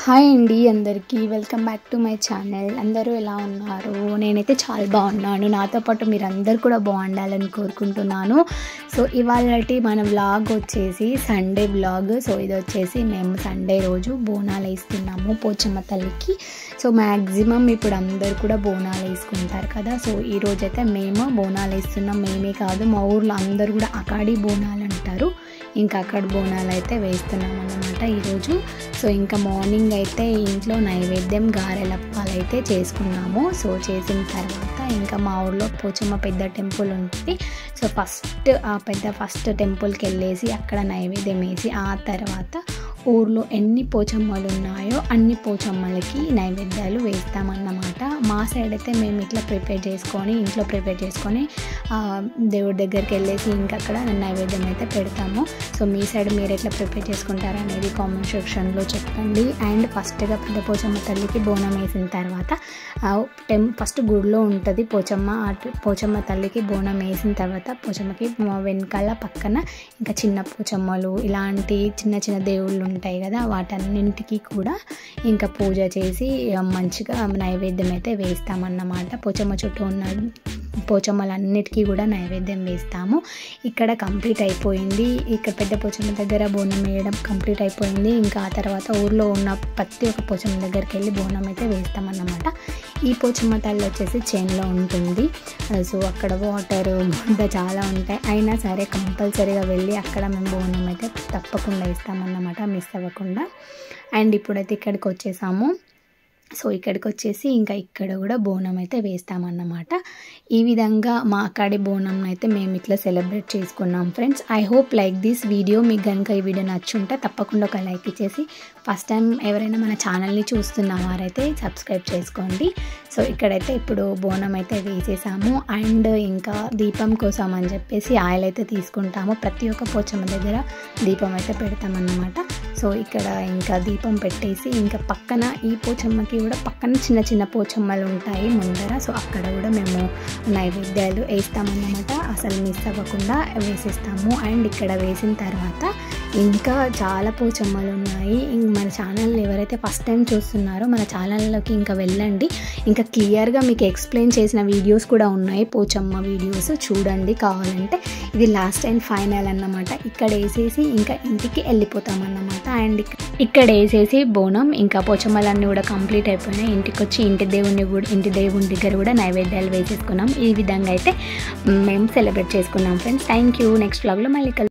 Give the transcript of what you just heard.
Hi అండి అందరికీ welcome back to my channel అందరూ ఎలా ఉన్నారు నేనైతే చాలా బాగున్నాను నాతో పాటు మీరు అందరు కూడా బాగుండాలని కోరుకుంటున్నాను సో ఇవాళ మన వ్లాగ్ వచ్చేసి సండే వ్లాగ్ సో ఇది వచ్చేసి మేము సండే రోజు బోనాలు వేస్తున్నాము పోచమ్మ తల్లికి సో మ్యాక్సిమం ఇప్పుడు అందరు కూడా బోనాలు వేసుకుంటారు కదా సో ఈ రోజైతే మేము బోనాలు వేస్తున్నాం మేమే కాదు మా ఊర్లో అందరూ కూడా అకాడి బోనాలు అంటారు ఇంకా అక్కడ బోనాలు అయితే వేస్తున్నాం అన్నమాట ఈరోజు సో ఇంకా మార్నింగ్ అయితే ఇంట్లో నైవేద్యం గారెలప్పాలు అయితే చేసుకున్నాము సో చేసిన తర్వాత ఇంకా మా ఊర్లో పోచమ్మ పెద్ద టెంపుల్ ఉంటుంది సో ఫస్ట్ ఆ పెద్ద ఫస్ట్ టెంపుల్కి వెళ్ళేసి అక్కడ నైవేద్యం వేసి ఆ తర్వాత ఊర్లో ఎన్ని పోచమ్మలు ఉన్నాయో అన్ని పోచమ్మలకి నైవేద్యాలు వేస్తామన్నమాట మా సైడ్ అయితే మేము ఇట్లా ప్రిపేర్ చేసుకొని ఇంట్లో ప్రిపేర్ చేసుకొని ఆ, దేవుడి దగ్గరికి వెళ్ళేసి ఇంకా అక్కడ నైవేద్యం అయితే పెడతాము సో మీ సైడ్ మీరు ఎట్లా ప్రిపేర్ చేసుకుంటారు అనేది కామెంట్ సెక్షన్లో చెప్పండి అండ్ ఫస్ట్గా పెద్ద పోచమ్మ తల్లికి బోనం వేసిన తర్వాత ఆ టెం ఫస్ట్ గుడిలో ఉంటుంది పోచమ్మ ఆ ట- పోచమ్మ తల్లికి బోనం వేసిన తర్వాత పోచమ్మకి వెనకాల పక్కన ఇంకా చిన్న పోచమ్మలు ఇలాంటి చిన్న చిన్న దేవుళ్ళు ఉంటాయి కదా వాటన్నింటికి కూడా ఇంకా పూజ చేసి ఆ, మంచిగా నైవేద్యం అయితే వేస్తామన్నమాట పోచమ్మ చుట్టూ ఉన్న పోచమ్మలన్నిటికీ కూడా నైవేద్యం వేస్తాము ఇక్కడ కంప్లీట్ అయిపోయింది ఇక్కడ పెద్ద పోచమ్మ దగ్గర బోనం వేయడం కంప్లీట్ అయిపోయింది ఇంకా ఆ తర్వాత ఊర్లో ఉన్న ప్రతి ఒక్క పోచమ్మ దగ్గరికి వెళ్ళి బోనం అయితే వేస్తామన్నమాట ఈ పోచమ్మ తల్లి వచ్చేసి చేన్లో ఉంటుంది సో అక్కడ వాటర్ బుడ్డ చాలా ఉంటాయి అయినా సరే కంపల్సరీగా వెళ్ళి అక్కడ మేము బోనం అయితే తప్పకుండా వేస్తామన్నమాట మిస్ అవ్వకుండా అండ్ ఇప్పుడైతే ఇక్కడికి వచ్చేసాము సో ఇక్కడికి వచ్చేసి ఇంకా ఇక్కడ కూడా బోనం అయితే వేస్తామన్నమాట ఈ విధంగా మా అక్కడి బోనం అయితే మేము ఇట్లా సెలబ్రేట్ చేసుకున్నాం friends I hope like this video మీకు కనుక ఈ వీడియో నచ్చుంటే తప్పకుండా ఒక లైక్ ఇచ్చేసి ఫస్ట్ టైం ఎవరైనా మన ఛానల్ని చూస్తున్న వారైతే సబ్స్క్రైబ్ చేసుకోండి సో ఇక్కడైతే ఇప్పుడు బోనం అయితే వేసేసాము అండ్ ఇంకా దీపం కోసం అని చెప్పేసి ఆయిల్ అయితే తీసుకుంటాము ప్రతి ఒక్క పోచమ్మ దగ్గర దీపం అయితే పెడతామన్నమాట సో ఇక్కడ ఇంకా దీపం పెట్టేసి ఇంకా పక్కన ఈ పోచమ్మకి కూడా పక్కన చిన్న చిన్న పోచమ్మలు ఉంటాయి ముందర సో అక్కడ కూడా మేము నైవేద్యాలు వేస్తామన్నమాట అసలు మిస్ అవ్వకుండా వేసేస్తాము అండ్ ఇక్కడ వేసిన తర్వాత ఇంకా చాలా పోచమ్మలు ఉన్నాయి ఇంక మన ఛానల్ ఎవరైతే ఫస్ట్ టైం చూస్తున్నారో మన ఛానల్లోకి ఇంకా వెళ్ళండి ఇంకా క్లియర్గా మీకు ఎక్స్ప్లెయిన్ చేసిన వీడియోస్ కూడా ఉన్నాయి పోచమ్మ వీడియోస్ చూడండి కావాలంటే ఇది లాస్ట్ అండ్ ఫైనల్ అన్నమాట ఇక్కడ వేసేసి ఇంకా ఇంటికి వెళ్ళిపోతామన్నమాట అండ్ ఇక్క- ఇక్కడ వేసేసి బోనం ఇంకా పోచమ్మలన్నీ కూడా కంప్లీట్ అయిపోయినాయి ఇంటికి వచ్చి ఇంటి దేవుణ్ణి కూడా ఇంటి దేవుని దగ్గర కూడా నైవేద్యాలు వేసేసుకున్నాం ఈ విధంగా అయితే మేము సెలబ్రేట్ చేసుకున్నాం ఫ్రెండ్స్ థ్యాంక్ యూ నెక్స్ట్ వ్లాగ్లో మళ్ళీ కలుద్దాం.